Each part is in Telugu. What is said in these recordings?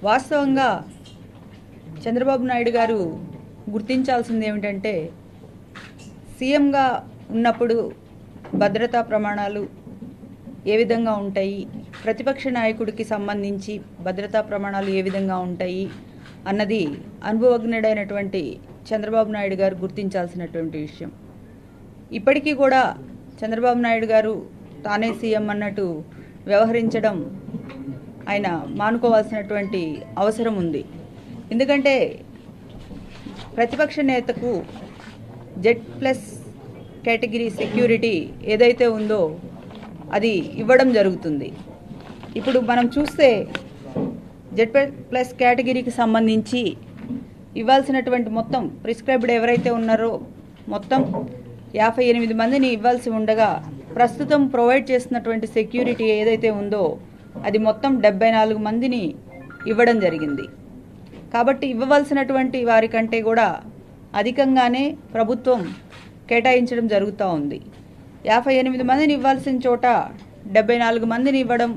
వాస్తవంగా చంద్రబాబు నాయుడు గారు గుర్తించాల్సింది ఏమిటంటే సీఎంగా ఉన్నప్పుడు భద్రతా ప్రమాణాలు ఏ విధంగా ఉంటాయి ప్రతిపక్ష నాయకుడికి సంబంధించి భద్రతా ప్రమాణాలు ఏ విధంగా ఉంటాయి అన్నది అనుభవజ్ఞుడైనటువంటి చంద్రబాబు నాయుడు గారు గుర్తించాల్సినటువంటి విషయం ఇప్పటికీ కూడా చంద్రబాబు నాయుడు గారు తానే సీఎం అన్నట్టు వ్యవహరించడం ఆయన మానుకోవాల్సినటువంటి అవసరం ఉంది ఎందుకంటే ప్రతిపక్ష నేతకు జెడ్ ప్లస్ కేటగిరీ సెక్యూరిటీ ఏదైతే ఉందో అది ఇవ్వడం జరుగుతుంది ఇప్పుడు మనం చూస్తే జెడ్ ప్లస్ కేటగిరీకి సంబంధించి ఇవ్వాల్సినటువంటి మొత్తం ప్రిస్క్రైబ్డ్ ఎవరైతే ఉన్నారో మొత్తం యాభై ఎనిమిది మందిని ఇవ్వాల్సి ఉండగా ప్రస్తుతం ప్రొవైడ్ చేస్తున్నటువంటి సెక్యూరిటీ ఏదైతే ఉందో అది మొత్తం డెబ్బై నాలుగు మందిని ఇవ్వడం జరిగింది కాబట్టి ఇవ్వవలసినటువంటి వారి కంటే కూడా అధికంగానే ప్రభుత్వం కేటాయించడం జరుగుతూ ఉంది యాభై ఎనిమిది మందిని ఇవ్వాల్సిన చోట డెబ్బై నాలుగు మందిని ఇవ్వడం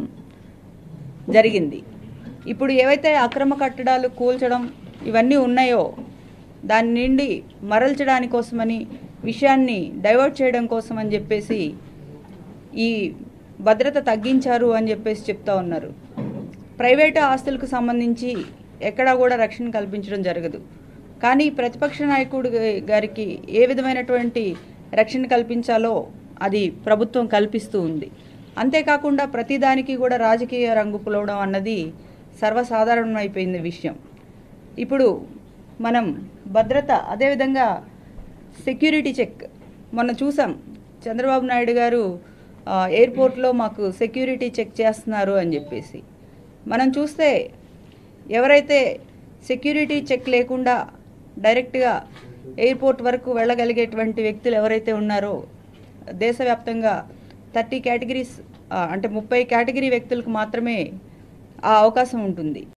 జరిగింది ఇప్పుడు ఏవైతే అక్రమ కట్టడాలు కూల్చడం ఇవన్నీ ఉన్నాయో దాని నుండి మరల్చడాని కోసమని విషయాన్ని డైవర్ట్ చేయడం కోసం అని చెప్పేసి ఈ భద్రత తగ్గించారు అని చెప్పేసి చెప్తా ఉన్నారు ప్రైవేటు ఆస్తులకు సంబంధించి ఎక్కడా కూడా రక్షణ కల్పించడం జరగదు కానీ ప్రతిపక్ష నాయకుడు గారికి ఏ విధమైనటువంటి రక్షణ కల్పించాలో అది ప్రభుత్వం కల్పిస్తూ ఉంది అంతేకాకుండా ప్రతిదానికి కూడా రాజకీయ రంగు పులవడం అన్నది సర్వసాధారణం అయిపోయింది విషయం ఇప్పుడు మనం భద్రత అదేవిధంగా సెక్యూరిటీ చెక్ మొన్న చూసాం చంద్రబాబు నాయుడు గారు ఆ, ఎయిర్పోర్ట్లో మాకు సెక్యూరిటీ చెక్ చేస్తున్నారు అని చెప్పేసి మనం చూస్తే ఎవరైతే సెక్యూరిటీ చెక్ లేకుండా డైరెక్ట్గా ఎయిర్పోర్ట్ వరకు వెళ్ళగలిగేటువంటి వ్యక్తులు ఎవరైతే ఉన్నారో దేశవ్యాప్తంగా థర్టీ కేటగిరీస్ అంటే ముప్పై కేటగిరీ వ్యక్తులకు మాత్రమే ఆ అవకాశం ఉంటుంది